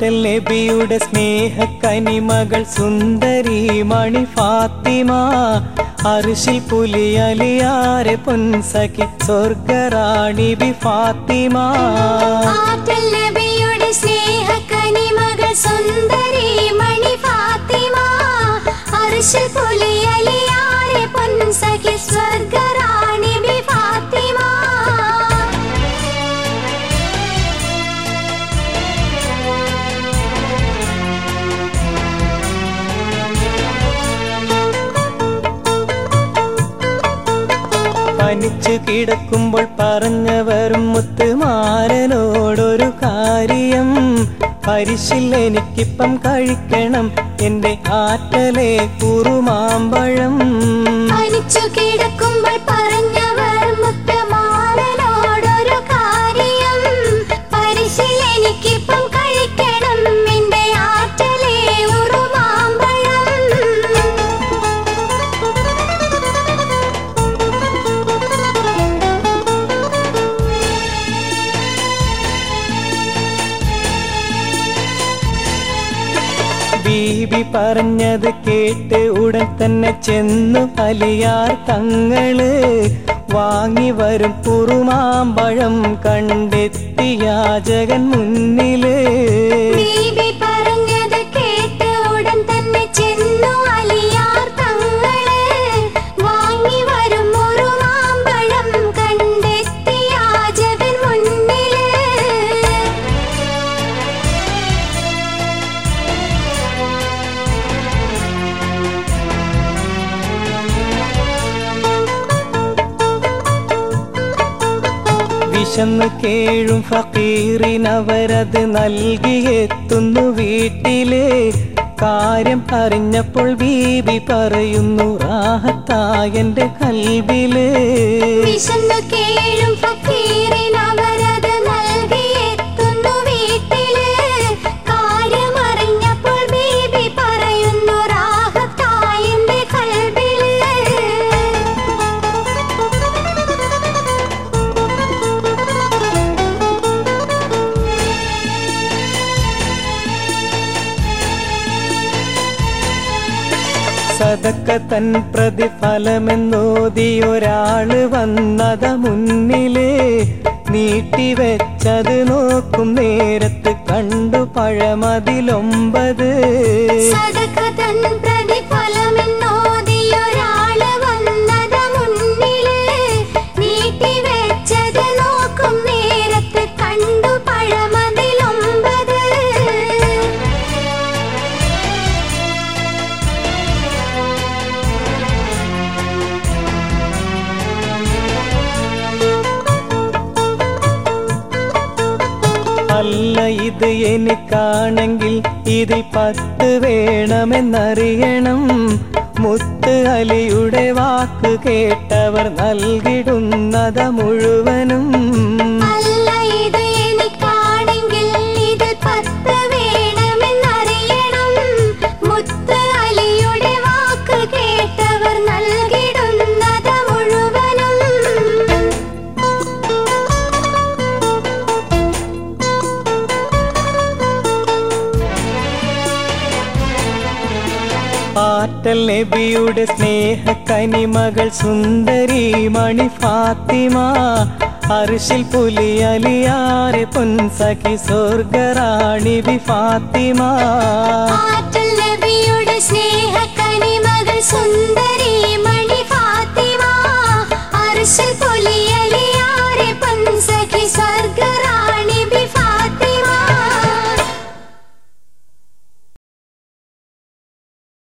ആറ്റൽ നബിയുടെ സ്നേഹക്കനിമകൾ സുന്ദരി മണി ഫാത്തിമ അർഷിൽ പുലിയലിയാരെ പൊൻസഖി സ്വർഗറാണി ബി ഫാത്തിമ ആറ്റൽ നബിയുടെ സ്നേഹക്കനിമകൾ സുന്ദരി മണി ഫാത്തിമ അർശിൽ പുലിയലിയാരെ പൊൻസഖി സ്വർഗറാണി ബി ഫാത്തിമ പനിച്ചു കിടക്കുമ്പോൾ പറഞ്ഞവരും മുത്തുമാരനോടൊരു കാര്യം പരിശിൽ എനിക്കിപ്പം കഴിക്കണം എന്റെ ആറ്റലെ കുറുമാമ്പഴം പനിച്ചു കിടക്കുമ്പോൾ പറഞ്ഞവർ മുത്തമാരനോടൊരു കാര്യം പരിശീൽ എനിക്കിപ്പം കഴിക്കണം എന്റെ ആറ്റലെ ഉറുമാമ്പഴം ബീബി പറഞ്ഞത് കേട്ട് ഉടൻ തന്നെ ചെന്നു അലിയാർ തങ്ങള് വാങ്ങി വരും കുറുമാമ്പഴം കണ്ടെത്തിയ ജഗൻ മുന്നില് ബീബി പറഞ്ഞത് കേട്ട് ഉടൻ തന്നെ ചെന്നു അലിയാർ തങ്ങള് വാങ്ങി വരും ഒരു മാമ്പഴം കണ്ടെത്തിയ ജഗൻ മുന്നില് വിശന്നു കേഴും ഫക്കീറിനവരത് നൽകിയെത്തുന്നു വീട്ടിലെ കാര്യം അറിഞ്ഞപ്പോൾ ബീബി പറയുന്നു റാഹത്തായന്റെ കൽവില് വിശന്നു കേഴും ഫക്കീറിനവരത് നൽകിയെത്തുന്നു വീട്ടില് കാര്യമറിഞ്ഞപ്പോൾ ബീബി പറയുന്നു റാഹത്തായെന്റെ കൽബില് സതക്ക തൻ പ്രതിഫലമെന്നോതിയൊരാള് വന്നത മുന്നില് നീട്ടിവെച്ചത് നോക്കും നേരത്ത് കണ്ടു പഴമതിലൊമ്പത് സദഖ തൻ പ്രതിഫലമെന്നോതിയൊരാള് വന്നത് മുന്നില് നീട്ടിവെച്ചത് നോക്കും നേരത്ത് കണ്ടു പഴമതിലൊമ്പത് അല്ല ഇത് എനിക്കാണെങ്കിൽ ഇതിൽ പത്ത് വേണമെന്നറിയണം മുത്ത് അലിയുടെ വാക്ക് കേട്ടവർ നൽകിടുന്നത മുഴുവനും അല്ല ഇത് എനിക്കാണെങ്കിൽ ഇത് പത്ത് വേണമെന്നറിയണം മുത്ത് അലിയുടെ വാക്ക് കേട്ടവർ നൽകിടുന്നത് മുഴുവനും ആറ്റൽ നബിയുടെ സ്നേഹക്കനിമകൾ സുന്ദരി മണി ഫാത്തിമ അർഷിൽ പുലിയലിയാരെ പൊൻസഖി സ്വർഗറാണി ബി ഫാത്തിമ ആറ്റൽ നബിയുടെ